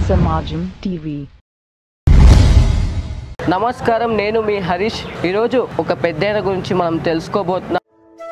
Samajam TV. నమస్కారం నేను మీ హరీష్ ఈరోజు ఒక పెద్దయిన గురించి మనం తెలుసుకోబోతున్నాం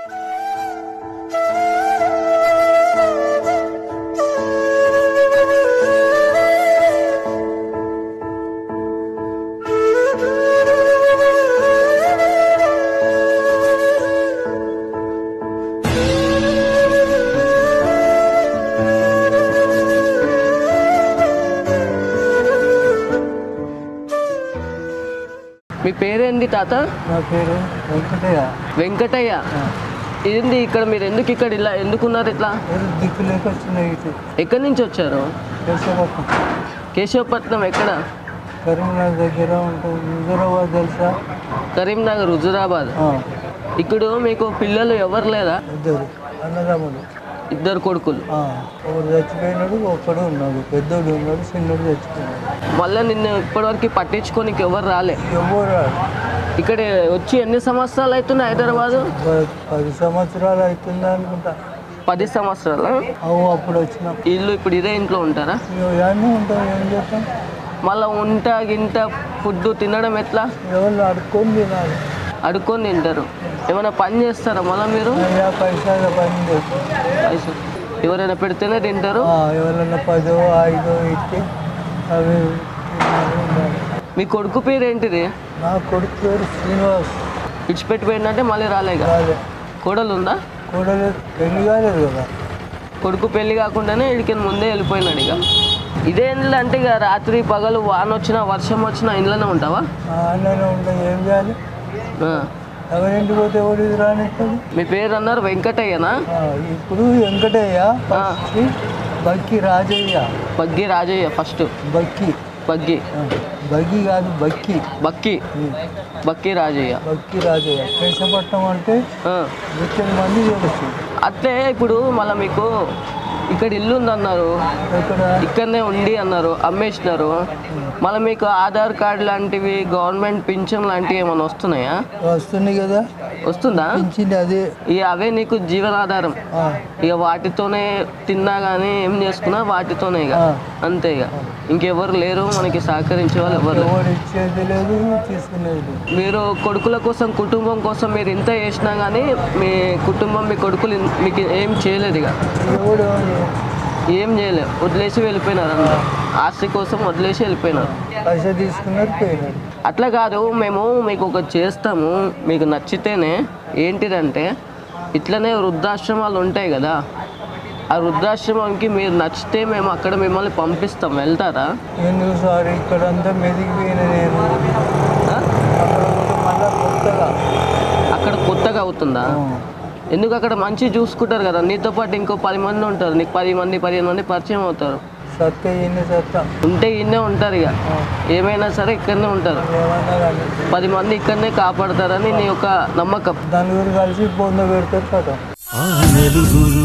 మీ పేరేంటి తాత నా పేరు వెంకటయ్య వెంకటయ్య ఏంది ఇక్కడ మీరు ఎందుకు ఇక్కడ ఇలా ఎందుకున్నారు ఇట్లా ఏదో దిక్కు లేక వచ్చిన ఇటు ఎక్కడి నుంచి వచ్చారు కేశవపట్నం కేశవపట్నం ఎక్కడ కరీంనగర్ దగ్గర ఉంటుంది హుజూరాబాద్ తెలుసా కరీంనగర్ హుజురాబాద్ ఆ, ఇక్కడ మీకు పిల్లలు ఎవరు లేదా ఇద్దరు అన్నదమ్ములు ఇద్దరు కొడుకులు ఆ, ఒకడు చచ్చిపోయినాడు ఒకడు ఉన్నాడు పెద్దోడు ఉన్నాడు చిన్నోడు చచ్చిపోయినాడు మళ్ళీ నిన్ను ఇప్పటివరకు పట్టించుకోనికి ఎవరు రాలే ఎవరు రాడు. ఇక్కడ వచ్చి ఎన్ని సంవత్సరాలు అవుతున్నాయి హైదరాబాదు ప- పది సంవత్సరాలు అవుతుందా అనుకుంటా పది సంవత్సరాలు అవు అప్పుడు వచ్చినాం ఇల్లు ఇప్పుడు ఇదే ఇంట్లో ఉంటారా ఇవన్నీ ఉంటాం ఏం చేస్తాం మళ్ళీ ఉంట గింట ఫుడ్ తినడం ఎట్లా ఎవరు అడుక్కొని తినాలి అడుక్కొని తింటారు ఏమైనా పని చేస్తారా మళ్ళీ మీరు అయ్యా పైసలు పని చేస్తాం పైసలు. ఎవరైనా పెడితేనే తింటారు ఆ, ఎవరన్నా పదో ఐదో ఇచ్చి అవి తినాలి, ఉండాలి. మీ కొడుకు పేరు ఏంటిది నా కొడుకు పేరు శ్రీనివాస్ విడిచిపెట్టిపోయిందంటే మళ్ళీ రాలేగా రాలే కోడలు ఉందా కూడలు పెళ్లి కాలేదు కదా కొడుకు పెళ్లి కాకుండానే ఇడికి ముందే వెళ్ళిపోయినాడు ఇక ఇదే ఇండ్లు అంటే ఇక రాత్రి పగలు వాన వచ్చినా వర్షం వచ్చినా ఇంట్లోనే ఉంటావా ఆ అన్ననే ఉంటే ఏం చేయాలి ఆ. ఎవరింటికి పోతే ఎవరు ఇది రానిస్తుంది మీ పేరు అన్నారు వెంకటయ్యనా ఆ, ఇప్పుడు వెంకటయ్య ఫస్ట్ బక్కి రాజయ్య బగ్గి రాజయ్య ఫస్ట్ బక్కి బగ్గి ఆ, బగ్గి కాదు బక్కి బక్కి ఉం. బక్కి రాజయ్య బక్కి రాజయ్య కేశపట్నం అంటే ఆ. ముఖ్యం మంది తెలుసు అట్లే ఇప్పుడు మళ్ళీ మీకు ఇక్కడ ఇల్లు ఉందన్నారు ఇక్కడ ఇక్కడనే ఉండి అన్నారు అమ్మేసినారు మళ్ళీ మీకు ఆధార్ కార్డు లాంటివి గవర్నమెంట్ పింఛన్ లాంటివి ఏమైనా వస్తున్నాయా వస్తుంది కదా వస్తుందా పెంచింది అదే ఇక అవే నీకు జీవనాధారం ఆ, ఇక వాటితోనే తిన్నా కానీ ఏం చేసుకున్నా వాటితోనే ఇక ఆ. అంతే ఇక ఇంకెవరు లేరు మనకి సహకరించే వాళ్ళు ఎవరు లేరు. ఎవరు ఇచ్చేది లేదు తీసుకునేది లేదు మీరు కొడుకుల కోసం కుటుంబం కోసం మీరు ఇంత చేసినా కానీ మీ కుటుంబం మీ కొడుకులు ఇన్- మీకు ఏం చేయలేదు ఇక ఎవడు ఏం చేయలేదు వదిలేసి వెళ్ళిపోయినారు అందరూ ఆస్తి కోసం వదిలేసి వెళ్ళిపోయినారు పైసా తీసుకున్నారు పోయినారు అట్లా కాదు మేము మీకు ఒకటి చేస్తాము మీకు నచ్చితేనే ఏంటిదంటే ఇట్లనే వృద్ధాశ్రమాలు ఉంటాయి కదా ఆ వృద్ధాశ్రమంకి మీరు నచ్చితే మేము అక్కడ మిమ్మల్ని పంపిస్తాం వెళ్తారా ఎందుకు సార్ ఇక్కడంతా మెదిగిపోయిన నేను ఆ? అక్కడ పోతే మళ్ళా కొత్తగా అక్కడ కొత్తగా అవుతుందా ఆ, ఎందుకు అక్కడ మంచి చూసుకుంటారు కదా నీతో పాటు ఇంకో పది మంది ఉంటారు నీకు పది మంది పదిహేను మంది పరిచయం అవుతారు సత్త ఈయన సత్త ఉంటే ఇన్నే ఉంటారు ఇక ఆ, ఏమైనా సరే ఇక్కడనే ఉంటారు ఏమన్నా కానీ పది మంది ఇక్కడనే కాపాడతారని నీ యొక్క నమ్మకం నలుగురు కలిసి బొంద పెడతారు కదా ఆ నలుగురు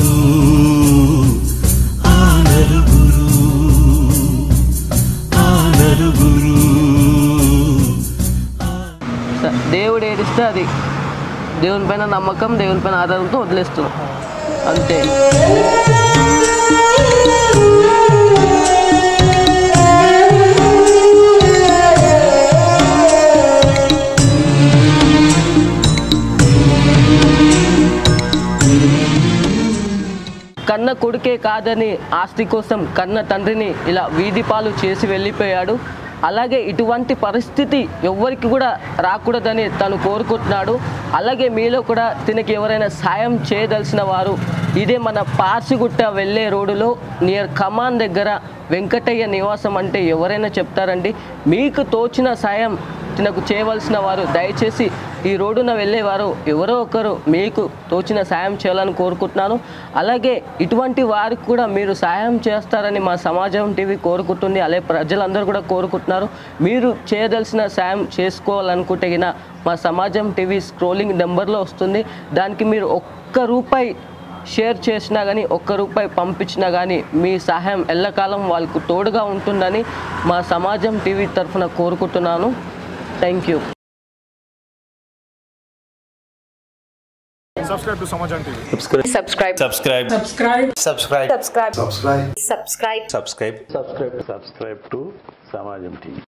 ఆ నలుగురు ఆ నలుగురు స- దేవుడు ఏడిస్తే అది దేవుని పైన నమ్మకం దేవుని పైన ఆధారంతో వదిలేస్తున్నాం అంతే కన్న కొడుకే కాదని ఆస్తి కోసం కన్న తండ్రిని ఇలా వీధి పాలు చేసి వెళ్ళిపోయాడు అలాగే ఇటువంటి పరిస్థితి ఎవ్వరికి కూడా రాకూడదని తను కోరుకుంటున్నాడు అలాగే మీలో కూడా తినకి ఎవరైనా సాయం చేయదలిసిన వారు ఇదే మన పార్సిగుట్ట వెళ్ళే రోడ్డులో నియర్ కమాన్ దగ్గర వెంకటయ్య నివాసం అంటే ఎవరైనా చెప్తారండి మీకు తోచిన సాయం తినకు చేయవలసిన వారు దయచేసి ఈ రోడ్డున వెళ్ళేవారు ఎవరో ఒకరు మీకు తోచిన సాయం చేయాలని కోరుకుంటున్నాను అలాగే ఇటువంటి వారికి కూడా మీరు సాయం చేస్తారని మా సమాజం టీవీ కోరుకుంటుంది అలాగే ప్రజలందరూ కూడా కోరుకుంటున్నారు మీరు చేయదలసిన సాయం చేసుకోవాలనుకుంటే గిన మా సమాజం టీవీ స్క్రోలింగ్ నెంబర్లో వస్తుంది దానికి మీరు ఒక్క రూపాయి షేర్ చేసినా కానీ ఒక్క రూపాయి పంపించినా కానీ మీ సహాయం ఎల్లకాలం వాళ్ళకు తోడుగా ఉంటుందని మా సమాజం టీవీ తరఫున కోరుకుంటున్నాను thank you Subscribe to Samajam TV. subscribe subscribe subscribe subscribe subscribe subscribe subscribe subscribe to samajam tv